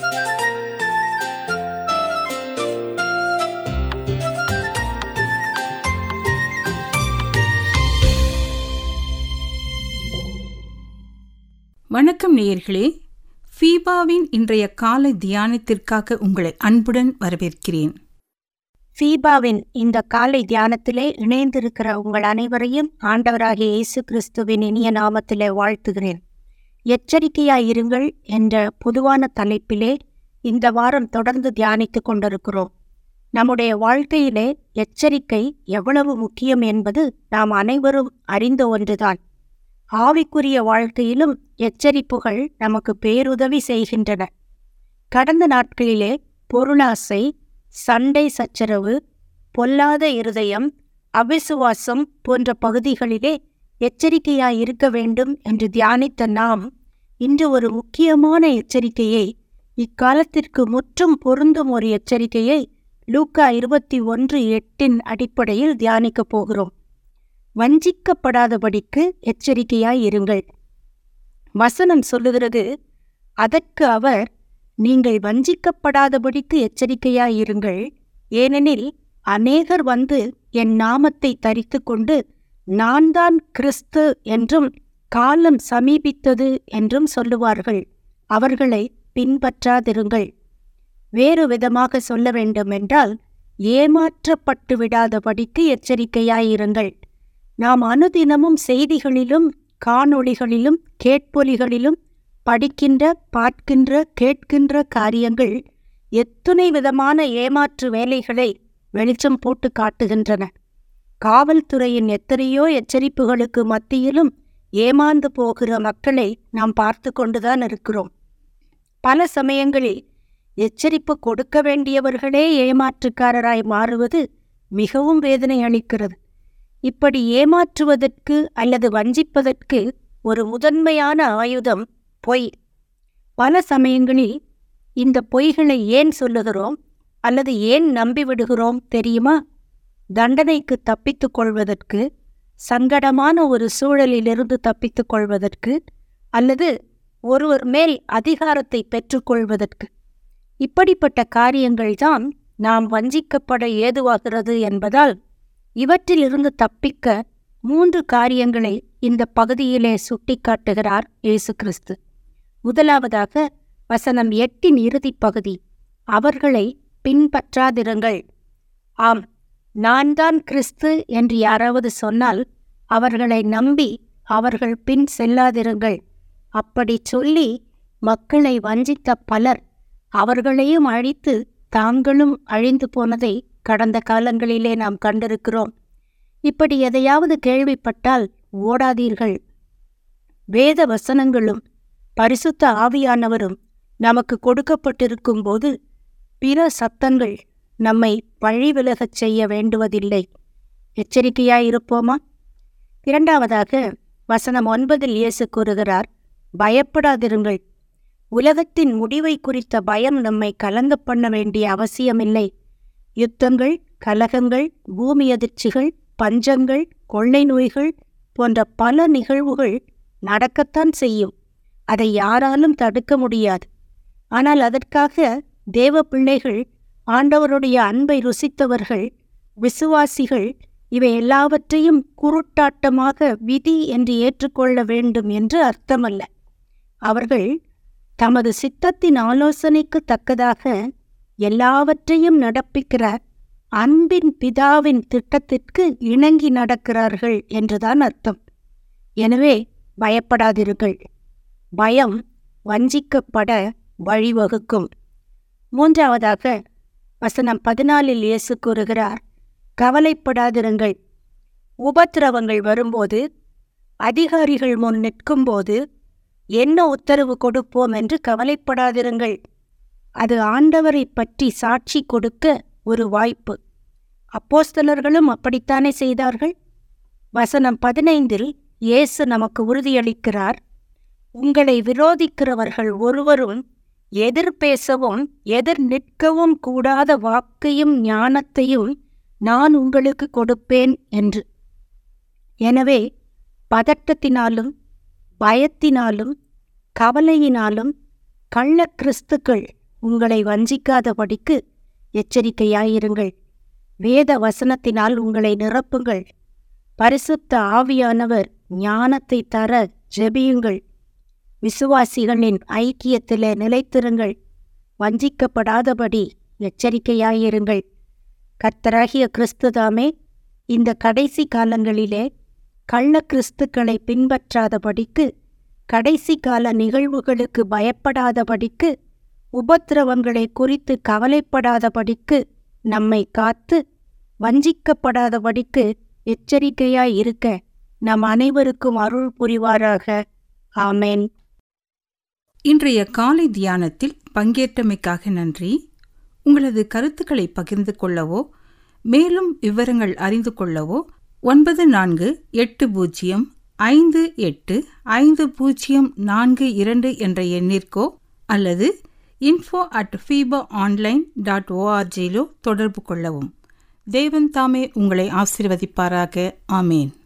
வணக்கம் நேயர்களே ஃபீபாவின் இன்றைய காலை தியானத்திற்காக உங்களை அன்புடன் வரவேற்கிறேன் ஃபீபாவின் இந்த காலை தியானத்திலே இணைந்திருக்கிற உங்கள் அனைவரையும் ஆண்டவராகிய இயேசு கிறிஸ்துவின் இனிய நாமத்திலே வாழ்த்துகிறேன் எச்சரிக்கையாயிருங்கள் என்ற பொதுவான தலைப்பிலே இந்த வாரம் தொடர்ந்து தியானித்துக் கொண்டிருக்கிறோம் நம்முடைய வாழ்க்கையிலே எச்சரிக்கை எவ்வளவு முக்கியம் என்பது நாம் அனைவரும் அறிந்த ஒன்றுதான் ஆவிக்குரிய வாழ்க்கையிலும் எச்சரிப்புகள் நமக்கு பேருதவி செய்கின்றன கடந்த நாட்களிலே பொருளாசை சண்டை சச்சரவு பொல்லாத இருதயம் அவிசுவாசம் போன்ற பகுதிகளிலே எச்சரிக்கையாய் இருக்க வேண்டும் என்று தியானித்த நாம் இன்று ஒரு முக்கியமான எச்சரிக்கையை இக்காலத்திற்கு முற்றும் பொருந்தும் ஒரு எச்சரிக்கையை லூக்கா இருபத்தி ஒன்று எட்டின் அடிப்படையில் தியானிக்கப் போகிறோம் வஞ்சிக்கப்படாதபடிக்கு எச்சரிக்கையாய் இருங்கள் வசனம் சொல்லுகிறது அதற்கு அவர் நீங்கள் வஞ்சிக்கப்படாதபடிக்கு எச்சரிக்கையாய் இருங்கள் ஏனெனில் அநேகர் வந்து என் நாமத்தை தரித்து கொண்டு நான் தான் கிறிஸ்து என்றும் காலம் சமீபித்தது என்றும் சொல்லுவார்கள் அவர்களை பின்பற்றாதிருங்கள் வேறு விதமாக சொல்ல வேண்டுமென்றால் ஏமாற்றப்பட்டு விடாதபடிக்கு எச்சரிக்கையாயிருங்கள் நாம் அனுதினமும் செய்திகளிலும் காணொளிகளிலும் கேட்பொலிகளிலும் படிக்கின்ற பார்க்கின்ற கேட்கின்ற காரியங்கள் எத்துணை விதமான ஏமாற்று வேலைகளை வெளிச்சம் போட்டு காட்டுகின்றன காவல்துறையின் எத்தனையோ எச்சரிப்புகளுக்கு மத்தியிலும் ஏமாந்து போகிற மக்களை நாம் பார்த்து கொண்டுதான் இருக்கிறோம் பல சமயங்களில் எச்சரிப்பு கொடுக்க வேண்டியவர்களே ஏமாற்றுக்காரராய் மாறுவது மிகவும் வேதனை அளிக்கிறது இப்படி ஏமாற்றுவதற்கு அல்லது வஞ்சிப்பதற்கு ஒரு முதன்மையான ஆயுதம் பொய் பல சமயங்களில் இந்த பொய்களை ஏன் சொல்லுகிறோம் அல்லது ஏன் நம்பிவிடுகிறோம் தெரியுமா தண்டனைக்கு தப்பித்துக் கொள்வதற்கு சங்கடமான ஒரு சூழலிலிருந்து தப்பித்துக் கொள்வதற்கு அல்லது ஒருவர் மேல் அதிகாரத்தை பெற்றுக்கொள்வதற்கு இப்படிப்பட்ட காரியங்கள்தான் நாம் வஞ்சிக்கப்பட ஏதுவாகிறது என்பதால் இவற்றிலிருந்து தப்பிக்க மூன்று காரியங்களை இந்த பகுதியிலே சுட்டிக்காட்டுகிறார் இயேசு கிறிஸ்து முதலாவதாக வசனம் எட்டின் இறுதிப் பகுதி அவர்களை பின்பற்றாதிருங்கள் ஆம் நான் தான் கிறிஸ்து என்று யாராவது சொன்னால் அவர்களை நம்பி அவர்கள் பின் செல்லாதிருங்கள் அப்படி சொல்லி மக்களை வஞ்சித்த பலர் அவர்களையும் அழித்து தாங்களும் அழிந்து போனதை கடந்த காலங்களிலே நாம் கண்டிருக்கிறோம் இப்படி எதையாவது கேள்விப்பட்டால் ஓடாதீர்கள் வேத வசனங்களும் பரிசுத்த ஆவியானவரும் நமக்கு கொடுக்கப்பட்டிருக்கும் போது பிற சத்தங்கள் நம்மை வழிவிலகச் செய்ய வேண்டுவதில்லை எச்சரிக்கையாயிருப்போமா இரண்டாவதாக வசனம் ஒன்பதில் இயேசு கூறுகிறார் பயப்படாதிருங்கள் உலகத்தின் முடிவை குறித்த பயம் நம்மை கலங்க பண்ண வேண்டிய அவசியமில்லை யுத்தங்கள் கலகங்கள் பூமி அதிர்ச்சிகள் பஞ்சங்கள் கொள்ளை நோய்கள் போன்ற பல நிகழ்வுகள் நடக்கத்தான் செய்யும் அதை யாராலும் தடுக்க முடியாது ஆனால் அதற்காக தேவ பிள்ளைகள் ஆண்டவருடைய அன்பை ருசித்தவர்கள் விசுவாசிகள் இவை எல்லாவற்றையும் குருட்டாட்டமாக விதி என்று ஏற்றுக்கொள்ள வேண்டும் என்று அர்த்தமல்ல அவர்கள் தமது சித்தத்தின் ஆலோசனைக்கு தக்கதாக எல்லாவற்றையும் நடப்பிக்கிற அன்பின் பிதாவின் திட்டத்திற்கு இணங்கி நடக்கிறார்கள் என்றுதான் அர்த்தம் எனவே பயப்படாதிருங்கள் பயம் வஞ்சிக்கப்பட வழிவகுக்கும் மூன்றாவதாக வசனம் பதினாலில் இயேசு கூறுகிறார் கவலைப்படாதிருங்கள் உபத்திரவங்கள் வரும்போது அதிகாரிகள் முன் நிற்கும்போது என்ன உத்தரவு கொடுப்போம் என்று கவலைப்படாதிருங்கள் அது ஆண்டவரை பற்றி சாட்சி கொடுக்க ஒரு வாய்ப்பு அப்போஸ்தலர்களும் அப்படித்தானே செய்தார்கள் வசனம் பதினைந்தில் இயேசு நமக்கு உறுதியளிக்கிறார் உங்களை விரோதிக்கிறவர்கள் ஒருவரும் எதிர் பேசவும் எதிர் நிற்கவும் கூடாத வாக்கையும் ஞானத்தையும் நான் உங்களுக்கு கொடுப்பேன் என்று எனவே பதட்டத்தினாலும் பயத்தினாலும் கவலையினாலும் கள்ள கிறிஸ்துக்கள் உங்களை வஞ்சிக்காதபடிக்கு எச்சரிக்கையாயிருங்கள் வேத வசனத்தினால் உங்களை நிரப்புங்கள் பரிசுத்த ஆவியானவர் ஞானத்தை தர ஜெபியுங்கள் விசுவாசிகளின் ஐக்கியத்திலே நிலைத்திருங்கள் வஞ்சிக்கப்படாதபடி எச்சரிக்கையாயிருங்கள் கர்த்தராகிய கிறிஸ்துதாமே இந்த கடைசி காலங்களிலே கள்ள கிறிஸ்துக்களை பின்பற்றாதபடிக்கு கடைசி கால நிகழ்வுகளுக்கு பயப்படாதபடிக்கு உபத்திரவங்களை குறித்து கவலைப்படாதபடிக்கு நம்மை காத்து வஞ்சிக்கப்படாதபடிக்கு எச்சரிக்கையாய் இருக்க நம் அனைவருக்கும் அருள் புரிவாராக ஆமென் இன்றைய காலை தியானத்தில் பங்கேற்றமைக்காக நன்றி உங்களது கருத்துக்களை பகிர்ந்து கொள்ளவோ மேலும் விவரங்கள் அறிந்து கொள்ளவோ ஒன்பது நான்கு எட்டு பூஜ்ஜியம் ஐந்து எட்டு ஐந்து பூஜ்ஜியம் நான்கு இரண்டு என்ற எண்ணிற்கோ அல்லது info at FEBA online dot ஓஆர்ஜியிலோ தொடர்பு கொள்ளவும் தேவன் தாமே உங்களை ஆசீர்வதிப்பாராக ஆமேன்